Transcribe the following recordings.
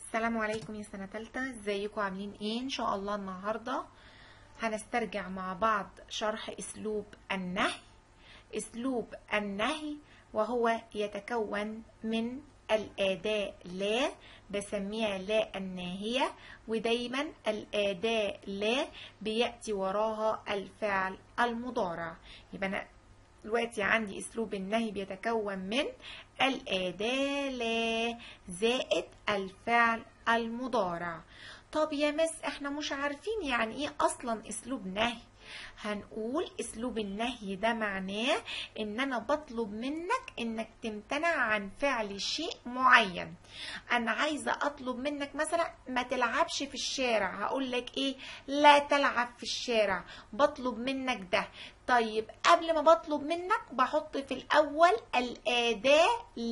السلام عليكم يا سنة تالتة ازيكم عاملين ايه ان شاء الله النهاردة هنسترجع مع بعض شرح اسلوب النهي اسلوب النهي وهو يتكون من الاداة لا بسميها لا الناهية ودايما الاداة لا بيأتي وراها الفعل المضارع يبقى انا دلوقتي عندي اسلوب النهي بيتكون من الاداة لا زائد الفعل المضارع طب يا مس احنا مش عارفين يعني ايه اصلا اسلوب نهي هنقول اسلوب النهي ده معناه ان انا بطلب منك انك تمتنع عن فعل شيء معين انا عايزه اطلب منك مثلا ما تلعبش في الشارع هقول لك ايه لا تلعب في الشارع بطلب منك ده طيب قبل ما بطلب منك بحط في الاول الاداه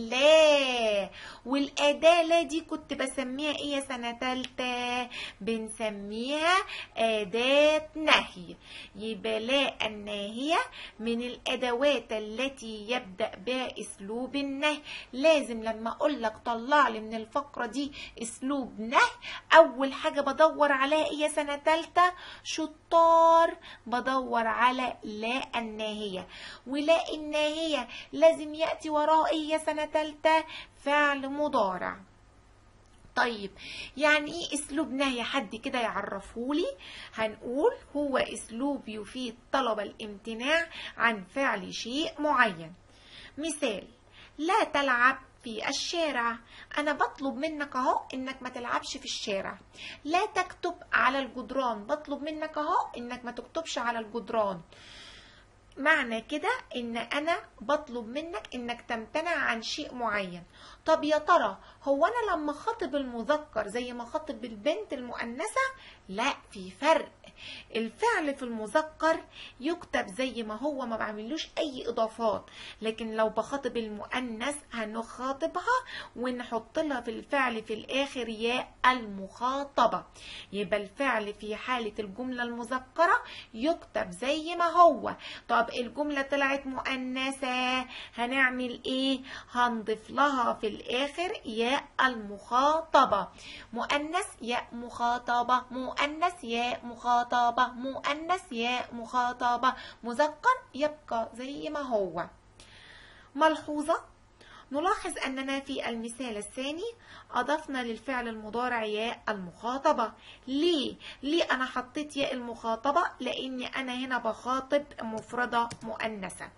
لا والاداه لا دي كنت بسميها ايه يا سنه تالته بنسميها اداه نهي يبقى لا الناهيه من الادوات التي يبدا بها اسلوب النهي لازم لما اقول لك طلع لي من الفقره دي اسلوب نهي اول حاجه بدور عليها ايه يا سنه تالته شطار بدور على لا الناهية ولا الناهية لازم يأتي وراها ايه يا سنة تالتة فعل مضارع طيب يعني ايه اسلوب نهي حد كده يعرفهولي هنقول هو اسلوب يفيد طلب الامتناع عن فعل شيء معين مثال لا تلعب في الشارع انا بطلب منك اهو انك ما تلعبش في الشارع لا تكتب على الجدران بطلب منك اهو انك ما تكتبش على الجدران معنى كده ان انا بطلب منك انك تمتنع عن شيء معين طب يا ترى هو انا لما خاطب المذكر زي ما خاطب البنت المؤنثه لا في فرق الفعل في المذكر يكتب زي ما هو ما بعملوش اي اضافات لكن لو بخاطب المؤنث هنخاطبها ونحط لها في الفعل في الاخر ياء المخاطبه يبقى الفعل في حاله الجمله المذكره يكتب زي ما هو طب الجمله طلعت مؤنثه هنعمل ايه هنضيف لها في الاخر ياء المخاطبه مؤنث ياء مخاطبه مؤنث ياء مخاطبه مخاطبة مؤنث ياء مخاطبة مذكر يبقى زي ما هو ملحوظة نلاحظ أننا في المثال الثاني أضفنا للفعل المضارع ياء المخاطبة ليه؟ ليه أنا حطيت ياء المخاطبة؟ لأني أنا هنا بخاطب مفردة مؤنثة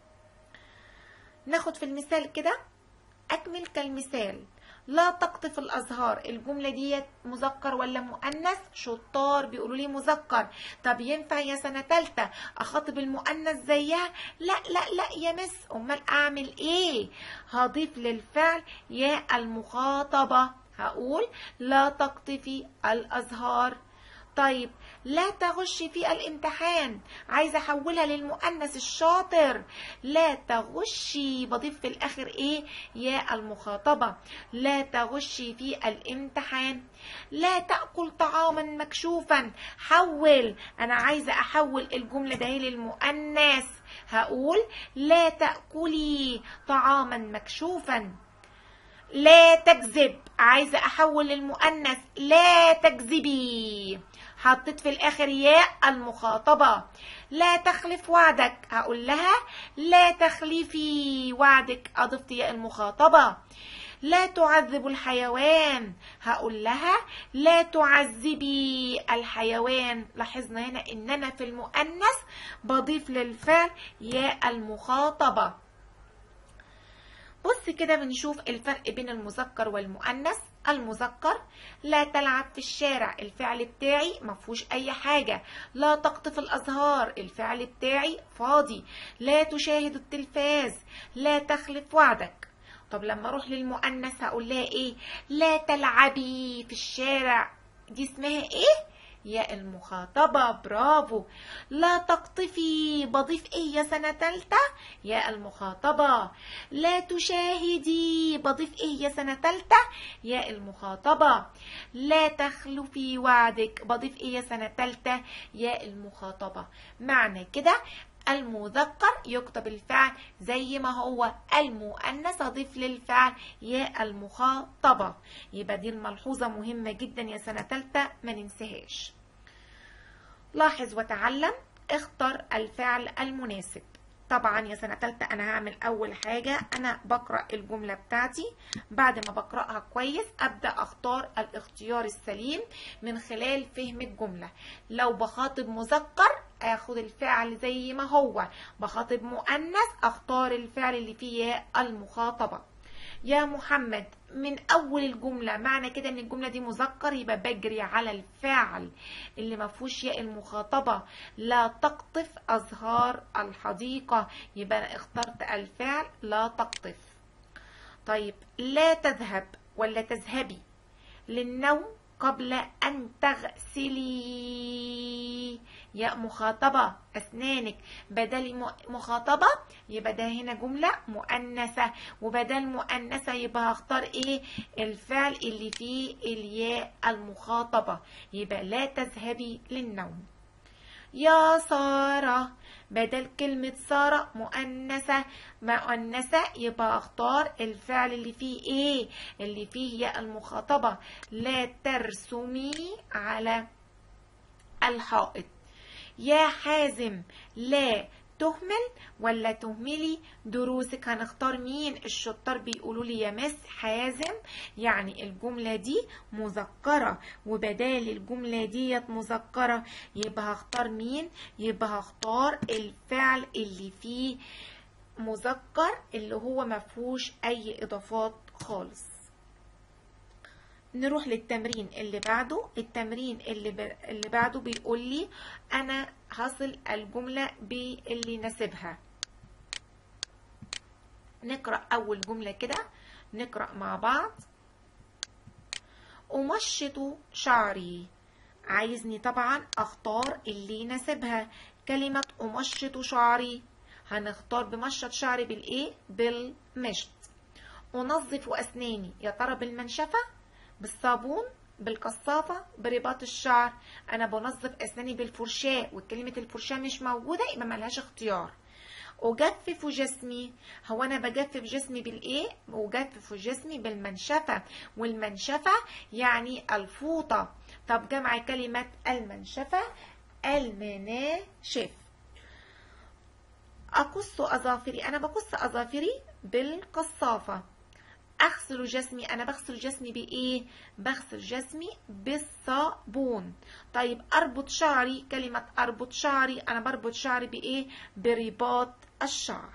ناخد في المثال كده أكمل كالمثال لا تقطف الازهار الجمله دي مذكر ولا مؤنث شطار بيقولوا لي مذكر طب ينفع يا سنه ثالثه اخاطب المؤنث زيها لا لا لا يا مس امال اعمل ايه هضيف للفعل يا المخاطبه هقول لا تقطفي الازهار طيب لا تغش في الامتحان عايزه احولها للمؤنث الشاطر لا تغشي بضيف في الاخر ايه يا المخاطبه لا تغشي في الامتحان لا تاكل طعاما مكشوفا حول انا عايزه احول الجمله ده للمؤنث هقول لا تاكلي طعاما مكشوفا لا تكذب عايزه احول للمؤنث لا تكذبي حطيت في الاخر ياء المخاطبه لا تخلف وعدك هقول لها لا تخلفي وعدك اضفت ياء المخاطبه لا تعذب الحيوان هقول لها لا تعذبي الحيوان لاحظنا هنا ان انا في المؤنث بضيف للفعل ياء المخاطبه بص كده بنشوف الفرق بين المذكر والمؤنث المذكر لا تلعب في الشارع الفعل بتاعي مفهوش اي حاجة لا تقطف الازهار الفعل بتاعي فاضي لا تشاهد التلفاز لا تخلف وعدك طب لما اروح للمؤنث هقول لها ايه لا تلعبي في الشارع دي اسمها ايه يا المخاطبة برافو لا تقطفي بضيف ايه يا سنة تالتة يا المخاطبة لا تشاهدي بضيف ايه يا سنة تالتة يا المخاطبة لا تخلفي وعدك بضيف ايه يا سنة تالتة يا المخاطبة معنى كده المذكر يكتب الفعل زي ما هو المؤنث أضيف للفعل ياء المخاطبة يبقى دي الملحوظة مهمة جدا يا سنة تالتة ما ننساهاش لاحظ وتعلم اختر الفعل المناسب طبعا يا سنة تالتة أنا هعمل أول حاجة أنا بقرأ الجملة بتاعتي بعد ما بقرأها كويس أبدأ أختار الاختيار السليم من خلال فهم الجملة لو بخاطب مذكر اخد الفعل زي ما هو بخاطب مؤنث اختار الفعل اللي فيه ياء المخاطبة يا محمد من اول الجمله معنى كده ان الجمله دي مذكر يبقى بجري على الفعل اللي ما فيهوش ياء المخاطبه لا تقطف ازهار الحديقه يبقى أنا اخترت الفعل لا تقطف طيب لا تذهب ولا تذهبي للنوم قبل أن تغسلي يا مخاطبة أسنانك بدل مخاطبة يبقى ده هنا جملة مؤنثة وبدل مؤنثة يبقى هختار إيه الفعل اللي فيه الياء المخاطبة يبقى لا تذهبي للنوم يا سارة بدل كلمة سارة مؤنثة مؤنثة يبقى اختار الفعل اللي فيه ايه اللي فيه ياء المخاطبة لا ترسمي على الحائط يا حازم لا تهمل ولا تهملي دروسك هنختار مين الشطار بيقولوا لي يا مس حازم يعني الجملة دي مذكرة وبدال الجملة ديت مذكرة يبقى هختار مين يبقى هختار الفعل اللي فيه مذكر اللي هو مفهوش اي اضافات خالص نروح للتمرين اللي بعده التمرين اللي, ب... اللي بعده بيقول لي انا هصل الجملة باللي يناسبها نقرأ اول جملة كده نقرأ مع بعض أمشط شعري عايزني طبعا اختار اللي يناسبها كلمة أمشط شعري هنختار بمشط شعري بالايه بالمشط أنظف أسناني يا ترى بالمنشفة بالصابون بالقصافة برباط الشعر أنا بنظف أسناني بالفرشاة وكلمة الفرشاة مش موجودة يبقى ملهاش اختيار أجفف جسمي هو أنا بجفف جسمي بالإيه؟ أجفف جسمي بالمنشفة والمنشفة يعني الفوطة طب جمع كلمة المنشفة المناشف أقص أظافري أنا بقص أظافري بالقصافة اغسل جسمي انا بغسل جسمي بايه بغسل جسمي بالصابون طيب اربط شعري كلمه اربط شعري انا بربط شعري بايه برباط الشعر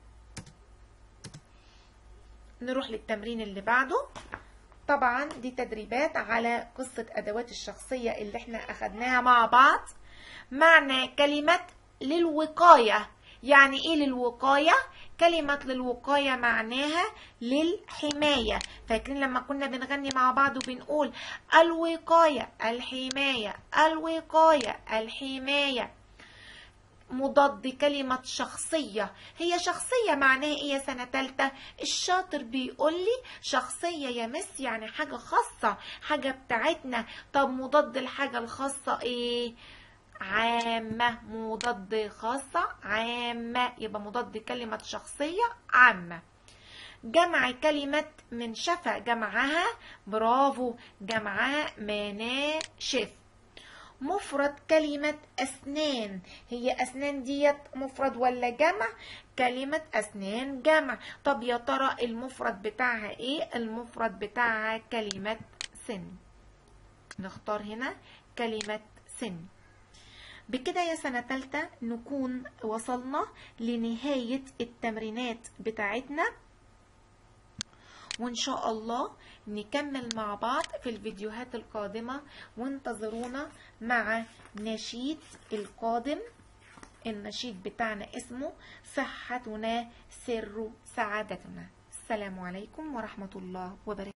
نروح للتمرين اللي بعده طبعا دي تدريبات على قصة أدوات الشخصية اللي احنا أخدناها مع بعض معنى كلمة للوقاية يعني ايه للوقاية كلمة للوقاية معناها للحماية فاكرين لما كنا بنغني مع بعض وبنقول الوقاية الحماية الوقاية الحماية مضاد كلمة شخصية هي شخصية معناها ايه يا سنة تالتة الشاطر بيقول لي شخصية يا مس يعني حاجة خاصة حاجة بتاعتنا طب مضاد الحاجة الخاصة ايه عامة مضاد خاصة عامة يبقى مضاد كلمة شخصية عامة جمع كلمة منشفة جمعها برافو جمعها مناشف مفرد كلمة أسنان هي أسنان ديت مفرد ولا جمع كلمة أسنان جمع طب يا ترى المفرد بتاعها إيه المفرد بتاعها كلمة سن نختار هنا كلمة سن بكده يا سنة تالتة نكون وصلنا لنهاية التمرينات بتاعتنا وإن شاء الله نكمل مع بعض في الفيديوهات القادمة وانتظرونا مع نشيد القادم النشيد بتاعنا اسمه صحتنا سر سعادتنا السلام عليكم ورحمة الله وبركاته